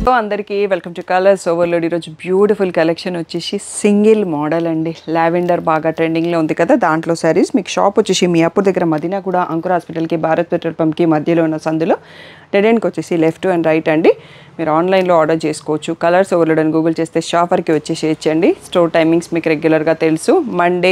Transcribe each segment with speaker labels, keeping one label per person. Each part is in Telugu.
Speaker 1: సో అందరికీ వెల్కమ్ టు కలర్స్ ఓవర్లోడ్ ఈరోజు బ్యూటిఫుల్ కలెక్షన్ వచ్చేసి సింగిల్ మోడల్ అండి లావెండర్ బాగా ట్రెండింగ్లో ఉంది కదా దాంట్లో శారీస్ మీకు షాప్ వచ్చేసి మీ అప్పుడు దగ్గర మదీనా కూడా అంకుర్ హాస్పిటల్కి భారత్ పెట్రోల్ పంప్కి మధ్యలో ఉన్న సందులో డెడ్ ఎండ్కి వచ్చేసి లెఫ్ట్ అండ్ రైట్ అండి మీరు ఆన్లైన్లో ఆర్డర్ చేసుకోవచ్చు కలర్స్ ఓవర్లోడ్ అని గూగుల్ చేస్తే షాపర్కి వచ్చేసి ఇచ్చండి స్టోర్ టైమింగ్స్ మీకు రెగ్యులర్గా తెలుసు మండే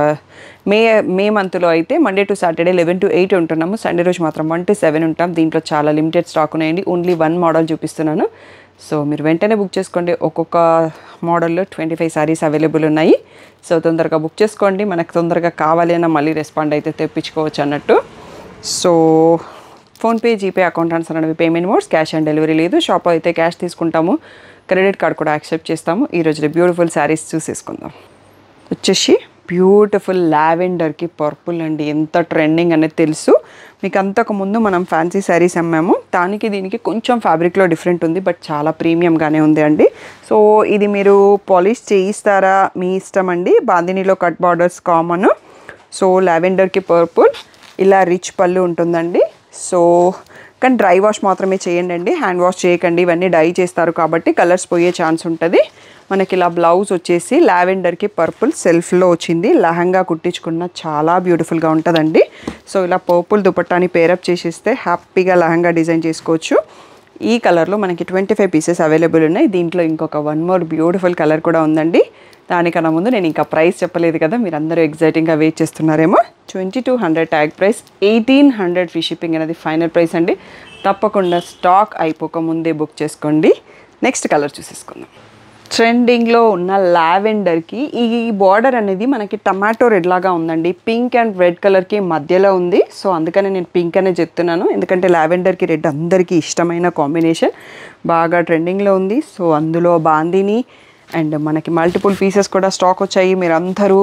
Speaker 1: మే మే మంత్లో అయితే Monday to Saturday eleven to eight ఉంటున్నాము సండే రోజు మాత్రం వన్ టు సెవెన్ ఉంటాం దీంట్లో చాలా లిమిటెడ్ స్టాక్ ఉన్నాయండి ఓన్లీ వన్ మోడల్ చూపిస్తున్నాను సో మీరు వెంటనే బుక్ చేసుకోండి ఒక్కొక్క మోడల్లో ట్వంటీ ఫైవ్ సారీస్ అవైలబుల్ ఉన్నాయి సో తొందరగా బుక్ చేసుకోండి మనకు తొందరగా కావాలి అన్న మళ్ళీ రెస్పాండ్ అయితే తెప్పించుకోవచ్చు అన్నట్టు so PhonePe GPay account transfer అనేవి payment modes cash on delivery లేదు షాప్ అయితే క్యాష్ తీసుకుంటాము క్రెడిట్ కార్డ్ కూడా యాక్సెప్ట్ చేస్తాము ఈరోజు బ్యూటిఫుల్ శారీస్ చూసేసుకుందాం వచ్చేసి బ్యూటిఫుల్ లావెండర్కి పర్పుల్ అండి ఎంత ట్రెండింగ్ అనేది తెలుసు మీకు అంతకు ముందు మనం ఫ్యాన్సీ శారీస్ అమ్మాము దానికి దీనికి కొంచెం ఫ్యాబ్రిక్లో డిఫరెంట్ ఉంది బట్ చాలా ప్రీమియంగానే ఉంది అండి సో ఇది మీరు పాలిష్ చేయిస్తారా మీ ఇష్టం అండి బాందినీలో కట్ బార్డర్స్ కామన్ సో లావెండర్కి పర్పుల్ ఇలా రిచ్ పళ్ళు ఉంటుందండి సో కానీ డ్రై వాష్ మాత్రమే చేయండి అండి హ్యాండ్ వాష్ చేయకండి ఇవన్నీ డై చేస్తారు కాబట్టి కలర్స్ పోయే ఛాన్స్ ఉంటుంది మనకి ఇలా బ్లౌజ్ వచ్చేసి లావెండర్కి పర్పుల్ సెల్ఫ్లో వచ్చింది లహంగా కుట్టించుకున్న చాలా బ్యూటిఫుల్గా ఉంటుందండి సో ఇలా పర్పుల్ దుపట్టాని పేరప్ చేసిస్తే హ్యాపీగా లహంగా డిజైన్ చేసుకోవచ్చు ఈ కలర్లో మనకి ట్వంటీ ఫైవ్ పీసెస్ అవైలబుల్ ఉన్నాయి దీంట్లో ఇంకొక వన్ మోర్ బ్యూటిఫుల్ కలర్ కూడా ఉందండి దానికన్నా ముందు నేను ఇంకా ప్రైస్ చెప్పలేదు కదా మీరు అందరూ ఎగ్జైటింగ్గా వెయిట్ చేస్తున్నారేమో twenty two hundred tag price eighteen hundred free shipping అనేది ఫైనల్ ప్రైస్ అండి తప్పకుండా స్టాక్ అయిపోక ముందే బుక్ చేసుకోండి నెక్స్ట్ కలర్ చూసేసుకుందాం ట్రెండింగ్లో ఉన్న లావెండర్కి ఈ బార్డర్ అనేది మనకి టమాటో రెడ్ లాగా ఉందండి పింక్ అండ్ రెడ్ కలర్కి మధ్యలో ఉంది సో అందుకనే నేను పింక్ అనే చెప్తున్నాను ఎందుకంటే లావెండర్కి రెడ్ అందరికీ ఇష్టమైన కాంబినేషన్ బాగా ట్రెండింగ్లో ఉంది సో అందులో బాందిని అండ్ మనకి మల్టిపుల్ పీసెస్ కూడా స్టాక్ వచ్చాయి మీరు అందరూ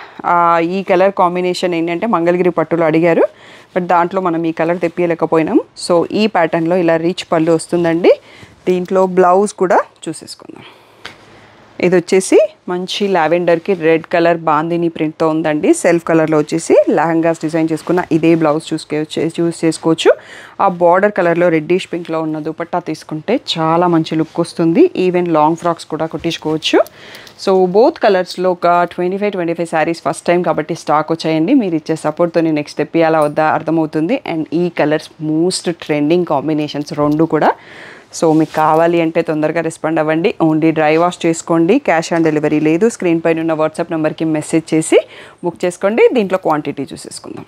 Speaker 1: ఈ కలర్ కాంబినేషన్ ఏంటంటే మంగళగిరి పట్టులో అడిగారు బట్ దాంట్లో మనం ఈ కలర్ తెప్పియలేకపోయినాం సో ఈ ప్యాటర్న్లో ఇలా రీచ్ పళ్ళు వస్తుందండి దీంట్లో బ్లౌజ్ కూడా చూసేసుకుందాం ఇది వచ్చేసి మంచి లావెండర్కి రెడ్ కలర్ బాందిని ప్రింట్తో ఉందండి సెల్ఫ్ కలర్లో వచ్చేసి లెహంగాస్ డిజైన్ చేసుకున్న ఇదే బ్లౌజ్ చూసుకే చూస్ చేసుకోవచ్చు ఆ బార్డర్ కలర్లో రెడ్డిష్ పింక్లో ఉన్న దుపట్టా తీసుకుంటే చాలా మంచి లుక్ వస్తుంది ఈవెన్ లాంగ్ ఫ్రాక్స్ కూడా కుట్టించుకోవచ్చు సో బోత్ కలర్స్లో ఒక twenty five twenty five sarees first time కాబట్టి స్టాక్ వచ్చాయండి మీరు ఇచ్చే సపోర్ట్తో నెక్స్ట్ తెప్పియాలా వద్దా అర్థమవుతుంది అండ్ ఈ కలర్స్ మోస్ట్ ట్రెండింగ్ కాంబినేషన్స్ రెండు కూడా సో మీకు కావాలి అంటే తొందరగా రెస్పాండ్ అవ్వండి ఓన్లీ డ్రై వాష్ చేసుకోండి క్యాష్ ఆన్ డెలివరీ లేదు స్క్రీన్ పైన ఉన్న వాట్సాప్ నెంబర్కి మెసేజ్ చేసి బుక్ చేసుకోండి దీంట్లో క్వాంటిటీ చూసేసుకుందాం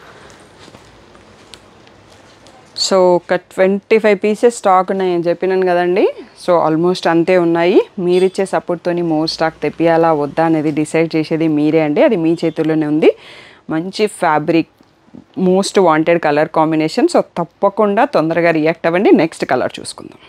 Speaker 1: సో ఒక ట్వంటీ ఫైవ్ పీసెస్ స్టాక్ ఉన్నాయని చెప్పినాను కదండి సో ఆల్మోస్ట్ అంతే ఉన్నాయి మీరిచ్చే సపోర్ట్తోని మోర్ స్టాక్ తెప్పియాలా వద్దా అనేది డిసైడ్ చేసేది మీరే అండి అది మీ చేతుల్లోనే ఉంది మంచి fabric most wanted colour combination so తప్పకుండా తొందరగా రియాక్ట్ అవ్వండి నెక్స్ట్ కలర్ చూసుకుందాం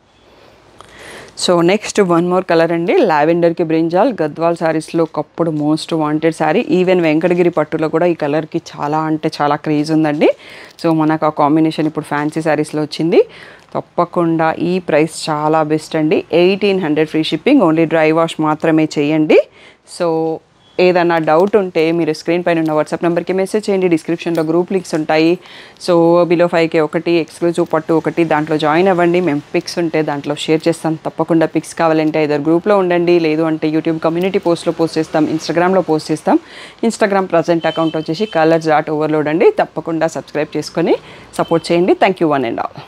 Speaker 1: so next one more colour అండి లావెండర్కి బ్రింజాల్ గద్వాల్ శారీస్లో ఒకప్పుడు most wanted saree even Venkatagiri పట్టులో కూడా ఈ కలర్కి చాలా అంటే చాలా క్రేజ్ ఉందండి సో మనకు ఆ కాంబినేషన్ ఇప్పుడు ఫ్యాన్సీ శారీస్లో వచ్చింది తప్పకుండా ఈ ప్రైస్ చాలా బెస్ట్ అండి eighteen hundred free shipping only dry wash మాత్రమే చేయండి సో ఏదన్నా డౌట్ ఉంటే మీరు స్క్రీన్ పైన ఉన్న వాట్సాప్ నెంబర్కి మెసేజ్ చేయండి డిస్క్రిప్షన్లో గ్రూప్ లింక్స్ ఉంటాయి సో బిలో ఫైవ్కి ఒకటి ఎక్స్క్లూజివ్ పట్టు ఒకటి దాంట్లో జాయిన్ అవ్వండి మేము పిక్స్ ఉంటే దాంట్లో షేర్ చేస్తాం తప్పకుండా పిక్స్ కావాలంటే ఇద్దరు గ్రూప్లో ఉండండి లేదు అంటే యూట్యూబ్ కమ్యూనిటీ పోస్ట్లో పోస్ట్ చేస్తాం ఇన్స్టాగ్రామ్లో పోస్ట్ చేస్తాం ఇన్స్టాగ్రామ్ ప్రజెంట్ అకౌంట్ వచ్చేసి కలర్స్ డాట్ ఓవర్లోడ్ అండి తప్పకుండా సబ్స్క్రైబ్ చేసుకొని సపోర్ట్ చేయండి thank you one and all